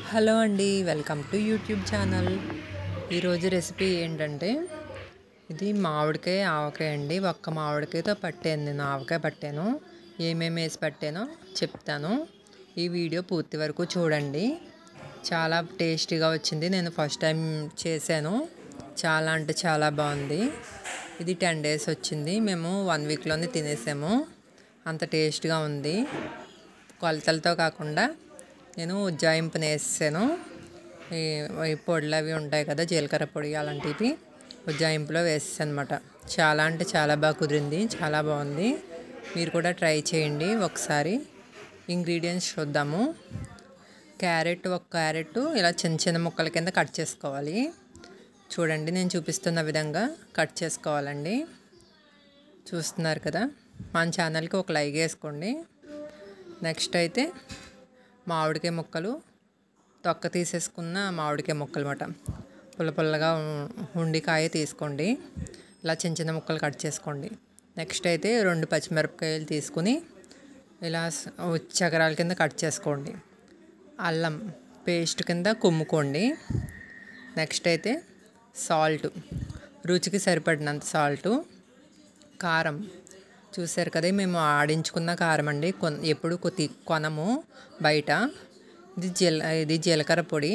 hello అండి welcome to YouTube channel ఈరోజు recipe ఏంటంటే ఇది మామిడికాయ ఆవకాయ అండి ఒక్క మామిడికాయతో పట్టాను నేను ఆవకాయ పట్టాను ఏమేమి వేసి పట్టానో చెప్తాను ఈ వీడియో పూర్తి వరకు చూడండి చాలా టేస్టీగా వచ్చింది నేను ఫస్ట్ టైం చేశాను చాలా అంటే చాలా బాగుంది ఇది టెన్ డేస్ వచ్చింది మేము వన్ వీక్లోనే తినేసాము అంత టేస్ట్గా ఉంది కొలతలతో కాకుండా నేను ఉజ్జాయింపుని వేసాను ఈ ఈ పొడులు అవి ఉంటాయి కదా జీలకర్ర పొడి అలాంటివి ఉజ్జాయింపులో వేసాను అనమాట చాలా అంటే చాలా బాగా కుదిరింది చాలా బాగుంది మీరు కూడా ట్రై చేయండి ఒకసారి ఇంగ్రీడియంట్స్ చూద్దాము క్యారెట్ ఒక క్యారెట్ ఇలా చిన్న చిన్న ముక్కల కింద కట్ చేసుకోవాలి చూడండి నేను చూపిస్తున్న విధంగా కట్ చేసుకోవాలండి చూస్తున్నారు కదా మన ఛానల్కి ఒక లైక్ వేసుకోండి నెక్స్ట్ అయితే మామిడికాయ ముక్కలు తొక్క తీసేసుకున్న మామిడికాయ ముక్కలు అనమాట పుల్ల పుల్లగా ఉండికాయ తీసుకోండి ఇలా చిన్న చిన్న ముక్కలు కట్ చేసుకోండి నెక్స్ట్ అయితే రెండు పచ్చిమిరపకాయలు తీసుకుని ఇలా చకరాల కింద కట్ చేసుకోండి అల్లం పేస్ట్ కింద కుమ్ముకోండి నెక్స్ట్ అయితే సాల్ట్ రుచికి సరిపడినంత సాల్టు కారం చూసారు కదా మేము ఆడించుకున్న కారం అండి కొన్ ఎప్పుడు కొద్ది కొనము బయట ఇది జీల ఇది జీలకర్ర పొడి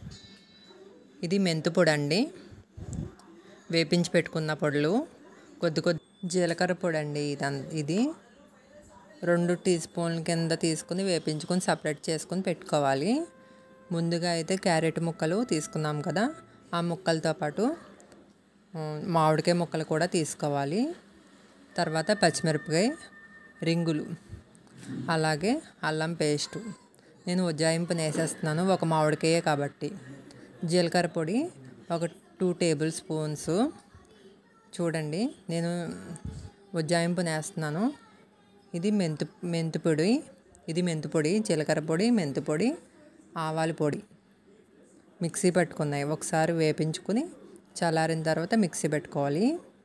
ఇది మెంతు పొడి అండి వేపించి పెట్టుకున్న పొడులు కొద్ది కొద్ది జీలకర్ర పొడి అండి ఇది ఇది రెండు టీ స్పూన్ల కింద తీసుకుని వేపించుకొని సపరేట్ చేసుకొని పెట్టుకోవాలి ముందుగా అయితే క్యారెట్ ముక్కలు తీసుకున్నాం కదా ఆ ముక్కలతో పాటు మామిడికాయ ముక్కలు కూడా తీసుకోవాలి తర్వాత పచ్చిమిరపకాయ రింగులు అలాగే అల్లం పేస్టు నేను ఉజ్జాయింపుని వేసేస్తున్నాను ఒక మామిడికాయ కాబట్టి జీలకర్ర పొడి ఒక టూ టేబుల్ స్పూన్స్ చూడండి నేను ఉజ్జాయింపుని వేస్తున్నాను ఇది మెంతు మెంతు పొడి ఇది మెంతు పొడి జీలకర్ర పొడి మెంతు పొడి ఆవాల పొడి మిక్సీ పెట్టుకున్నాయి ఒకసారి వేపించుకుని చల్లారిన తర్వాత మిక్సీ పెట్టుకోవాలి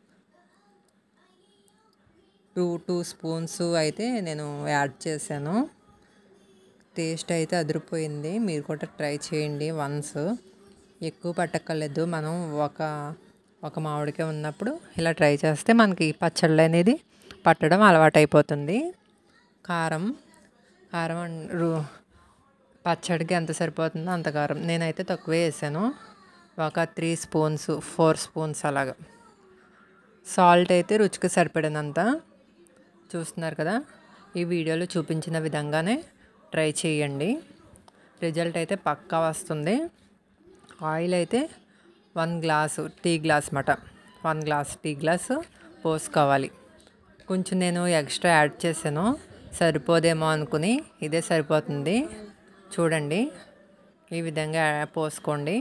టూ టూ స్పూన్స్ అయితే నేను యాడ్ చేశాను టేస్ట్ అయితే అదిరిపోయింది మీరు కూడా ట్రై చేయండి వన్స్ ఎక్కువ పట్టక్కర్లేదు మనం ఒక ఒక మామిడికాయ ఉన్నప్పుడు ఇలా ట్రై చేస్తే మనకి పచ్చళ్ళు అనేది పట్టడం అలవాటైపోతుంది కారం కారం పచ్చడికి ఎంత సరిపోతుందో అంత కారం నేనైతే తక్కువే వేసాను ఒక త్రీ స్పూన్స్ ఫోర్ స్పూన్స్ అలాగా సాల్ట్ అయితే రుచికి సరిపడినంత చూస్తున్నారు కదా ఈ వీడియోలో చూపించిన విధంగానే ట్రై చేయండి రిజల్ట్ అయితే పక్కా వస్తుంది ఆయిల్ అయితే వన్ గ్లాసు టీ గ్లాస్ మాట వన్ గ్లాస్ టీ గ్లాస్ పోసుకోవాలి కొంచెం నేను ఎక్స్ట్రా యాడ్ చేశాను సరిపోదేమో అనుకుని ఇదే సరిపోతుంది చూడండి ఈ విధంగా పోసుకోండి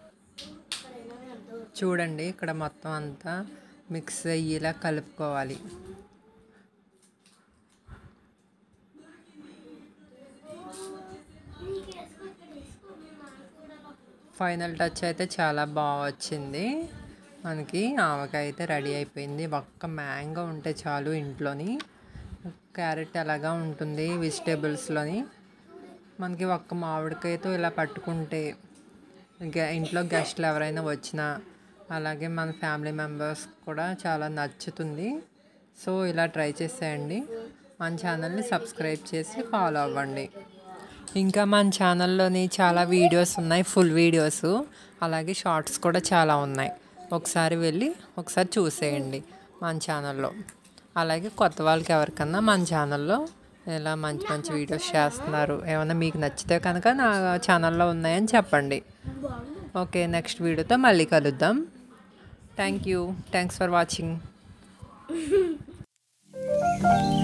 చూడండి ఇక్కడ మొత్తం అంతా మిక్స్ అయ్యేలా కలుపుకోవాలి ఫైనల్ టచ్ అయితే చాలా బాగా వచ్చింది మనకి ఆవకాయ అయితే రెడీ అయిపోయింది ఒక్క మ్యాంగో ఉంటే చాలు ఇంట్లోని క్యారెట్ ఎలాగా ఉంటుంది వెజిటేబుల్స్లోని మనకి ఒక్క మామిడికాయతో ఇలా పట్టుకుంటే ఇంట్లో గెస్ట్లు ఎవరైనా వచ్చినా అలాగే మన ఫ్యామిలీ మెంబర్స్ కూడా చాలా నచ్చుతుంది సో ఇలా ట్రై చేసేయండి మన ఛానల్ని సబ్స్క్రైబ్ చేసి ఫాలో అవ్వండి ఇంకా మన ఛానల్లోని చాలా వీడియోస్ ఉన్నాయి ఫుల్ వీడియోస్ అలాగే షార్ట్స్ కూడా చాలా ఉన్నాయి ఒకసారి వెళ్ళి ఒకసారి చూసేయండి మన ఛానల్లో అలాగే కొత్త వాళ్ళకి ఎవరికన్నా మన ఛానల్లో ఇలా మంచి మంచి వీడియోస్ చేస్తున్నారు ఏమైనా మీకు నచ్చితే కనుక నా ఛానల్లో ఉన్నాయని చెప్పండి ఓకే నెక్స్ట్ వీడియోతో మళ్ళీ కలుద్దాం thank you thanks for watching